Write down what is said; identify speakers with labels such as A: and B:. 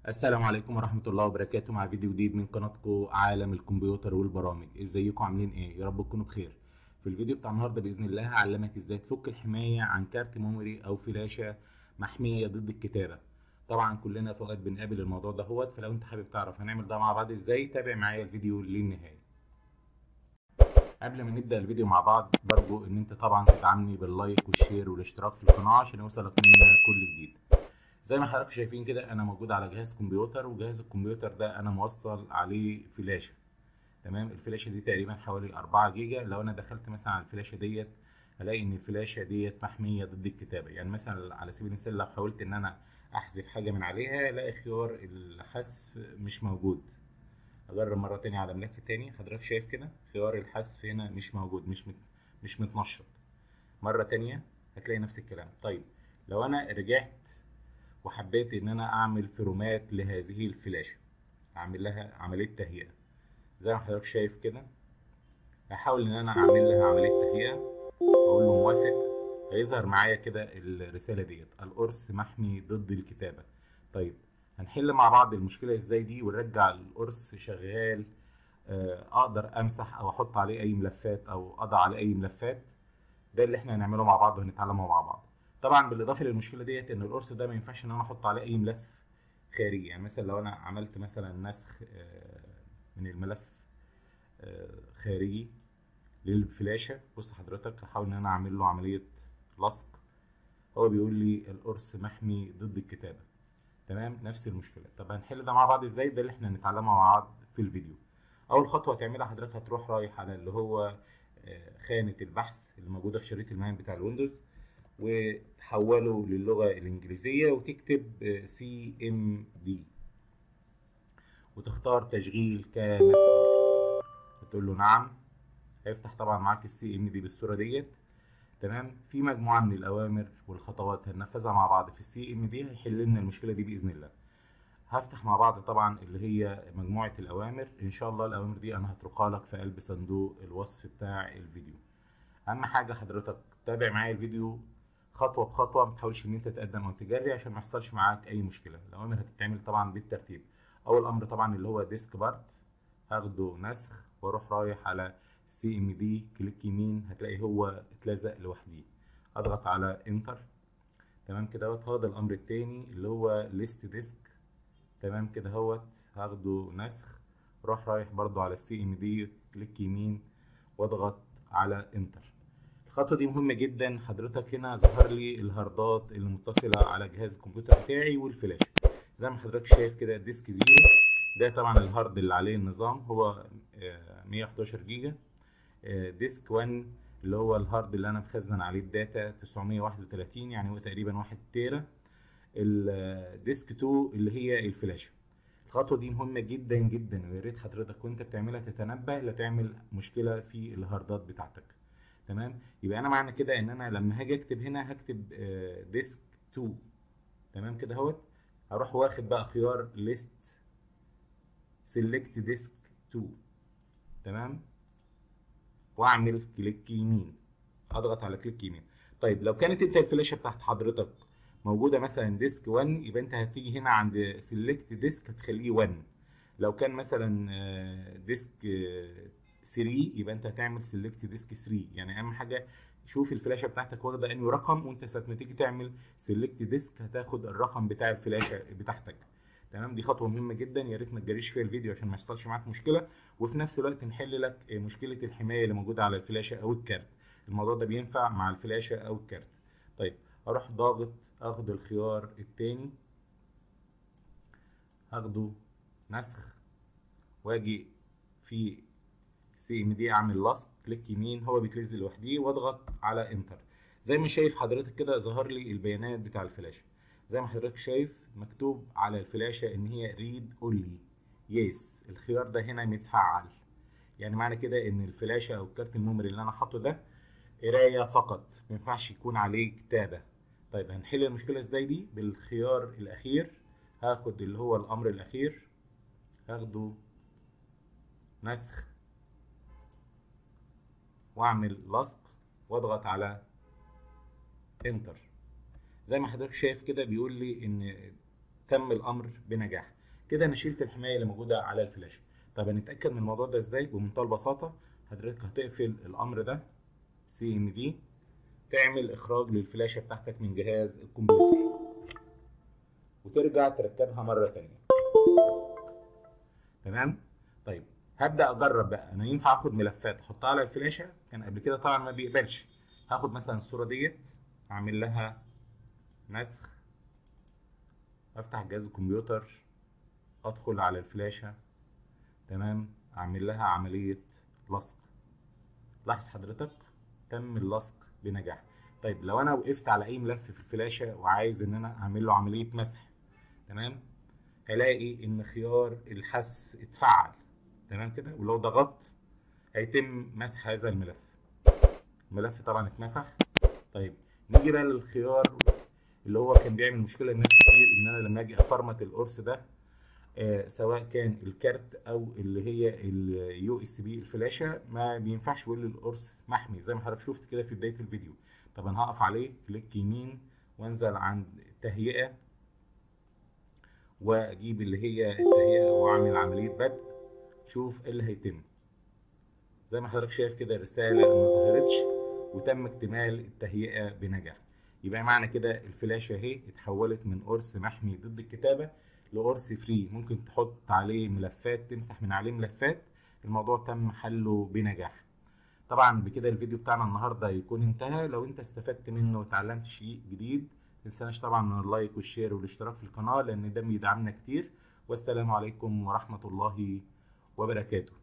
A: السلام عليكم ورحمة الله وبركاته مع فيديو جديد من قناتكم عالم الكمبيوتر والبرامج ازيكم عاملين ايه يا رب تكونوا بخير في الفيديو بتاع النهارده باذن الله هعلمك ازاي تفك الحماية عن كارت ميموري او فلاشة محمية ضد الكتابة طبعا كلنا في اوقات بنقابل الموضوع ده هوت فلو انت حابب تعرف هنعمل ده مع بعض ازاي تابع معايا الفيديو للنهاية قبل ما نبدا الفيديو مع بعض برجو ان انت طبعا تدعمني باللايك والشير والاشتراك في القناه عشان يوصلك مننا كل جديد زي ما حضراتكم شايفين كده انا موجود على جهاز كمبيوتر وجهاز الكمبيوتر ده انا موصل عليه فلاشه تمام الفلاشه دي تقريبا حوالي 4 جيجا لو انا دخلت مثلا على الفلاشه ديت هلاقي ان الفلاشه ديت محميه ضد الكتابه يعني مثلا على سبيل المثال لو حاولت ان انا احذف حاجه من عليها الاقي خيار الحذف مش موجود اجرب مره تانية على ملف تاني حضرتك شايف كده خيار الحذف هنا مش موجود مش مت... مش متنشط مره تانية هتلاقي نفس الكلام طيب لو انا رجعت وحبيت ان انا اعمل فرومات لهذه الفلاشه اعمل لها عمليه تهيئه زي ما حضرتك شايف كده هحاول ان انا اعمل لها عمليه تهيئه واقول له موافق هيظهر معايا كده الرساله ديت القرص محمي ضد الكتابه طيب هنحل مع بعض المشكله ازاي دي ونرجع القرص شغال اقدر امسح او احط عليه اي ملفات او اضع عليه اي ملفات ده اللي احنا هنعمله مع بعض وهنتعلمه مع بعض طبعا بالاضافه للمشكله ديت ان القرص ده ما ينفعش ان انا احط عليه اي ملف خارجي يعني مثلا لو انا عملت مثلا نسخ من الملف خارجي للفلاشه بص حضرتك هحاول ان انا اعمل له عمليه لصق هو بيقول لي القرص محمي ضد الكتابه تمام نفس المشكله طب هنحل ده مع بعض ازاي ده اللي احنا هنتعلمه مع بعض في الفيديو اول خطوه هتعملها حضرتك هتروح رايح على اللي هو خانه البحث اللي موجوده في شريط المهام بتاع الويندوز وتحوله للغه الانجليزيه وتكتب سي ام دي وتختار تشغيل كمسؤول وتقول له نعم هيفتح طبعا معاك السي ام دي بالصوره ديت تمام في مجموعه من الاوامر والخطوات هننفذها مع بعض في السي ام دي هيحل لنا المشكله دي باذن الله هفتح مع بعض طبعا اللي هي مجموعه الاوامر ان شاء الله الاوامر دي انا هتركها لك في قلب صندوق الوصف بتاع الفيديو اهم حاجه حضرتك تابع معايا الفيديو خطوه بخطوه ما تحاولش ان انت تقدم او تجري عشان ما يحصلش معاك اي مشكله الاوامر هتتعمل طبعا بالترتيب اول امر طبعا اللي هو ديسك بارت هاخده نسخ واروح رايح على سي ام دي كليك يمين هتلاقي هو اتلزق لوحده اضغط على انتر تمام كده اهوت هذا الامر التاني اللي هو ليست ديسك تمام كده اهوت هاخده نسخ روح رايح برضو على السي ام دي كليك يمين واضغط على انتر الخطوه دي مهمه جدا حضرتك هنا ظهر لي الهاردات اللي متصله على جهاز الكمبيوتر بتاعي والفلاشه زي ما حضرتك شايف كده ديسك زيرو ده طبعا الهارد اللي عليه النظام هو 111 جيجا ديسك 1 اللي هو الهارد اللي انا مخزن عليه الداتا 931 يعني هو تقريبا 1 تيرا الديسك 2 اللي هي الفلاشه الخطوه دي مهمه جدا جدا ويا ريت حضرتك وانت بتعملها تتنبه لا تعمل مشكله في الهاردات بتاعتك تمام يبقى انا معنى كده ان انا لما هاجي اكتب هنا هكتب ديسك 2 تمام كده اهوت هروح واخد بقى خيار ليست سيلكت ديسك 2 تمام واعمل كليك يمين اضغط على كليك يمين طيب لو كانت انت الفلاشه بتاعت حضرتك موجوده مثلا ديسك 1 يبقى انت هتيجي هنا عند سيلكت ديسك هتخليه 1 لو كان مثلا ديسك 3 يبقى انت هتعمل سيلكت ديسك 3 يعني اهم حاجه شوف الفلاشه بتاعتك واخده انهي رقم وانت ساعه ما تيجي تعمل سيلكت ديسك هتاخد الرقم بتاع الفلاشه بتاعتك تمام دي خطوه مهمه جدا يا ريت ما تجريش فيها الفيديو عشان ما يحصلش معاك مشكله وفي نفس الوقت نحل لك مشكله الحمايه اللي موجوده على الفلاشه او الكارت الموضوع ده بينفع مع الفلاشه او الكارت طيب اروح ضاغط اخد الخيار التاني هاخده نسخ واجي في سي ام دي اعمل لصق كليك يمين هو بيتلز لوحده واضغط على انتر زي ما شايف حضرتك كده ظهر لي البيانات بتاع الفلاشه زي ما حضرتك شايف مكتوب على الفلاشه ان هي ريد اونلي يس الخيار ده هنا متفعل يعني معنى كده ان الفلاشه او الكارت الميموري اللي انا حاطه ده قرايه فقط ما ينفعش يكون عليه كتابه طيب هنحل المشكله ازاي دي بالخيار الاخير هاخد اللي هو الامر الاخير هاخده نسخ واعمل لصق واضغط على انتر زي ما حضرتك شايف كده بيقول لي ان تم الامر بنجاح كده انا شلت الحمايه اللي موجوده على الفلاشه طب هنتاكد من الموضوع ده ازاي بمنتهى البساطه حضرتك هتقفل الامر ده سي ام دي تعمل اخراج للفلاشه بتاعتك من جهاز الكمبيوتر وترجع تركبها مره تانية تمام طيب هبدا اجرب بقى انا ينفع اخد ملفات احطها على الفلاشه كان قبل كده طبعا ما بيقبلش هاخد مثلا الصوره ديت اعمل لها نسخ افتح جهاز الكمبيوتر ادخل على الفلاشه تمام اعمل لها عمليه لصق لاحظ حضرتك تم اللصق بنجاح طيب لو انا وقفت على اي ملف في الفلاشه وعايز ان انا اعمل له عمليه مسح تمام هلاقي ان خيار الحذف اتفعل تمام كده ولو ضغطت هيتم مسح هذا الملف الملف طبعا اتمسح طيب نيجي بقى للخيار اللي هو كان بيعمل مشكله لناس كتير ان انا لما اجي افرمت القرص ده آه سواء كان الكارت او اللي هي اليو اس بي الفلاشه ما بينفعش يقول لي القرص محمي زي ما حضرتك شفت كده في بدايه الفيديو طب انا هقف عليه كليك يمين وانزل عند تهيئه واجيب اللي هي التهيئه واعمل عمليه بدء شوف ايه اللي هيتم زي ما حضرتك شايف كده الرساله ما ظهرتش وتم اكتمال التهيئه بنجاح يبقى معنى كده الفلاشه اهي اتحولت من قرص محمي ضد الكتابه لقرص فري ممكن تحط عليه ملفات تمسح من عليه ملفات الموضوع تم حله بنجاح طبعا بكده الفيديو بتاعنا النهارده يكون انتهى لو انت استفدت منه وتعلمت شيء جديد متنساش طبعا من اللايك والشير والاشتراك في القناه لان ده بيدعمنا كتير والسلام عليكم ورحمه الله وبركاته